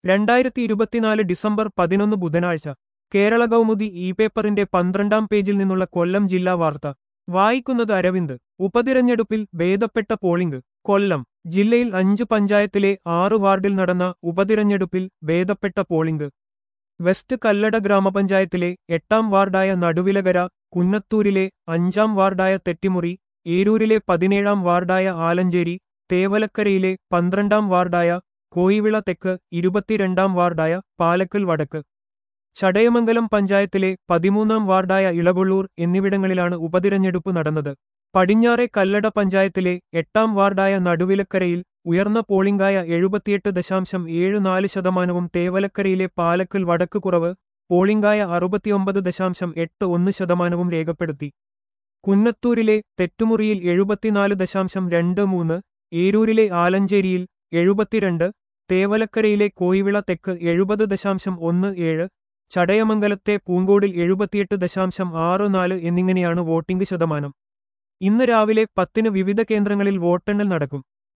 രണ്ടായിരത്തി ഇരുപത്തിനാല് ഡിസംബർ പതിനൊന്ന് ബുധനാഴ്ച കേരള കൗമുദി ഇ പേപ്പറിന്റെ പന്ത്രണ്ടാം പേജിൽ നിന്നുള്ള കൊല്ലം ജില്ലാ വാർത്ത വായിക്കുന്നത് അരവിന്ദ് ഉപതിരഞ്ഞെടുപ്പിൽ ഭേദപ്പെട്ട പോളിംഗ് കൊല്ലം ജില്ലയിൽ അഞ്ച് പഞ്ചായത്തിലെ ആറ് വാർഡിൽ നടന്ന ഉപതിരഞ്ഞെടുപ്പിൽ ഭേദപ്പെട്ട പോളിംഗ് വെസ്റ്റ് കല്ലട ഗ്രാമപഞ്ചായത്തിലെ എട്ടാം വാർഡായ നടുവിലകര കുന്നത്തൂരിലെ അഞ്ചാം വാർഡായ തെറ്റിമുറി ഏരൂരിലെ പതിനേഴാം വാർഡായ ആലഞ്ചേരി തേവലക്കരയിലെ പന്ത്രണ്ടാം വാർഡായ കോയിവിള തെക്ക് ഇരുപത്തിരണ്ടാം വാർഡായ പാലക്കൽ വടക്ക് ചടയമംഗലം പഞ്ചായത്തിലെ പതിമൂന്നാം വാർഡായ ഇളകൊള്ളൂർ എന്നിവിടങ്ങളിലാണ് ഉപതിരഞ്ഞെടുപ്പ് നടന്നത് പടിഞ്ഞാറെ കല്ലട പഞ്ചായത്തിലെ എട്ടാം വാർഡായ നടുവിലക്കരയിൽ ഉയർന്ന പോളിംഗായ എഴുപത്തിയെട്ട് ദശാംശം ഏഴ് നാല് ശതമാനവും തേവലക്കരയിലെ പാലക്കൽ വടക്ക് കുറവ് പോളിംഗായ അറുപത്തിയൊമ്പത് ദശാംശം എട്ട് ഒന്ന് ശതമാനവും രേഖപ്പെടുത്തി കുന്നത്തൂരിലെ തെറ്റുമുറിയിൽ എഴുപത്തിനാല് ദശാംശം രണ്ട് മൂന്ന് ഏരൂരിലെ ആലഞ്ചേരിയിൽ എഴുപത്തിരണ്ട് തേവലക്കരയിലെ കോയിവിള തെക്ക് എഴുപത് ദശാംശം ഒന്ന് ഏഴ് ചടയമംഗലത്തെ പൂങ്കോടിൽ എഴുപത്തിയെട്ട് ദശാംശം ആറ് നാല് എന്നിങ്ങനെയാണ് വോട്ടിംഗ് ശതമാനം ഇന്ന് രാവിലെ പത്തിന് വിവിധ കേന്ദ്രങ്ങളിൽ വോട്ടെണ്ണൽ നടക്കും